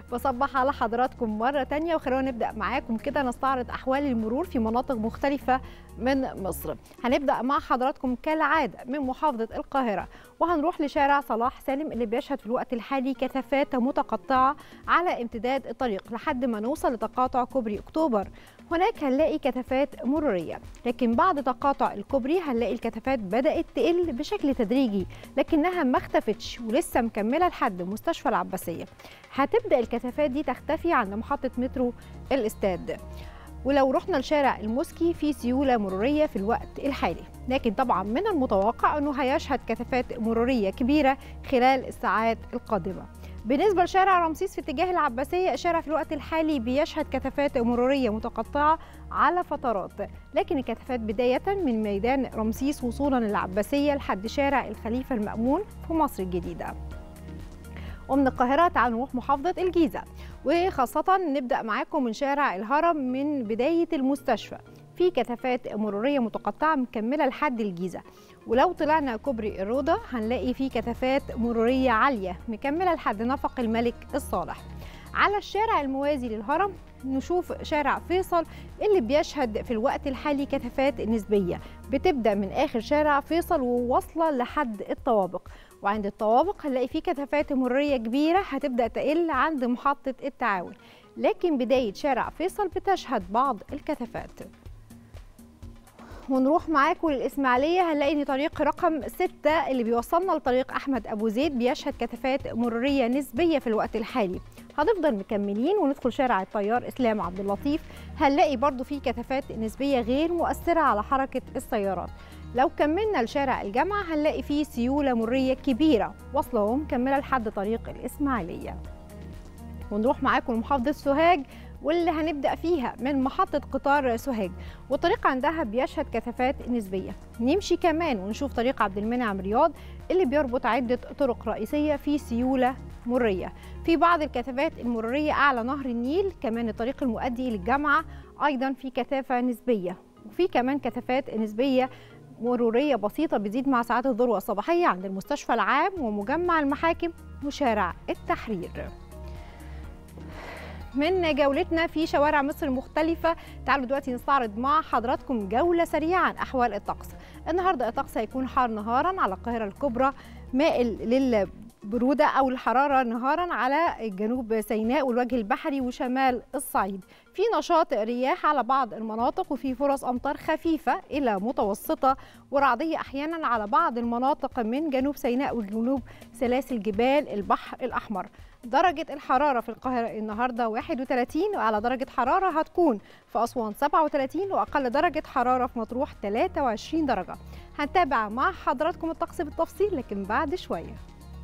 بصبح على حضراتكم مرة تانية وخلونا نبدأ معاكم كده نستعرض أحوال المرور في مناطق مختلفة من مصر هنبدأ مع حضراتكم كالعادة من محافظة القاهرة وهنروح لشارع صلاح سالم اللي بيشهد في الوقت الحالي كثافات متقطعة على امتداد الطريق لحد ما نوصل لتقاطع كوبري أكتوبر هناك هنلاقي كثافات مرورية لكن بعد تقاطع الكوبري هنلاقي الكثافات بدأت تقل بشكل تدريجي لكنها ما اختفتش ولسه مكملة لحد مستشفى العباسية هتبدأ الكثافات دي تختفي عند محطة مترو الاستاد ولو رحنا لشارع الموسكي في سيولة مرورية في الوقت الحالي لكن طبعا من المتوقع أنه هيشهد كثافات مرورية كبيرة خلال الساعات القادمة بالنسبة لشارع رمسيس في اتجاه العباسية الشارع في الوقت الحالي بيشهد كثافات مرورية متقطعة على فترات لكن الكثافات بداية من ميدان رمسيس وصولا للعباسية لحد شارع الخليفة المأمون في مصر الجديدة ومن القاهرة تعالوا نروح محافظة الجيزة وخاصة نبدأ معاكم من شارع الهرم من بداية المستشفى في كثافات مرورية متقطعة مكملة لحد الجيزة ولو طلعنا كوبري الروضة هنلاقي فيه كثافات مرورية عالية مكملة لحد نفق الملك الصالح على الشارع الموازي للهرم نشوف شارع فيصل اللي بيشهد في الوقت الحالي كثافات نسبية بتبدأ من آخر شارع فيصل وواصلة لحد الطوابق وعند الطوابق هنلاقي فيه كثافات مرورية كبيرة هتبدأ تقل عند محطة التعاون لكن بداية شارع فيصل بتشهد بعض الكثافات ونروح معاكم للإسماعيلية هنلاقي إن طريق رقم 6 اللي بيوصلنا لطريق أحمد أبو زيد بيشهد كثافات مرورية نسبية في الوقت الحالي هنفضل مكملين وندخل شارع الطيار إسلام عبد اللطيف هنلاقي برضو فيه كثافات نسبية غير مؤثرة على حركة السيارات لو كملنا لشارع الجامعة هنلاقي فيه سيولة مرية كبيرة واصلة ومكملة لحد طريق الإسماعيلية ونروح معاكم لمحافظة سوهاج واللي هنبدأ فيها من محطة قطار سوهاج والطريق عندها بيشهد كثافات نسبية نمشي كمان ونشوف طريق عبد المنعم رياض اللي بيربط عدة طرق رئيسية في سيولة مرية في بعض الكثافات المرورية أعلى نهر النيل كمان الطريق المؤدي للجامعة أيضا في كثافة نسبية وفي كمان كثافات نسبية مرورية بسيطة بتزيد مع ساعات الذروة الصباحية عند المستشفى العام ومجمع المحاكم وشارع التحرير من جولتنا في شوارع مصر المختلفة تعالوا دلوقتي نستعرض مع حضراتكم جولة سريعة عن أحوال الطقس النهاردة الطقس هيكون حار نهارا على القاهرة الكبرى مائل لل برودة أو الحرارة نهارا على جنوب سيناء والوجه البحري وشمال الصعيد في نشاط رياح على بعض المناطق وفي فرص أمطار خفيفة إلى متوسطة ورعدية أحيانا على بعض المناطق من جنوب سيناء وجنوب سلاسل جبال البحر الأحمر درجة الحرارة في القاهرة النهاردة 31 وعلى درجة حرارة هتكون في أسوان 37 وأقل درجة حرارة في مطروح 23 درجة هنتابع مع حضراتكم الطقس بالتفصيل لكن بعد شوية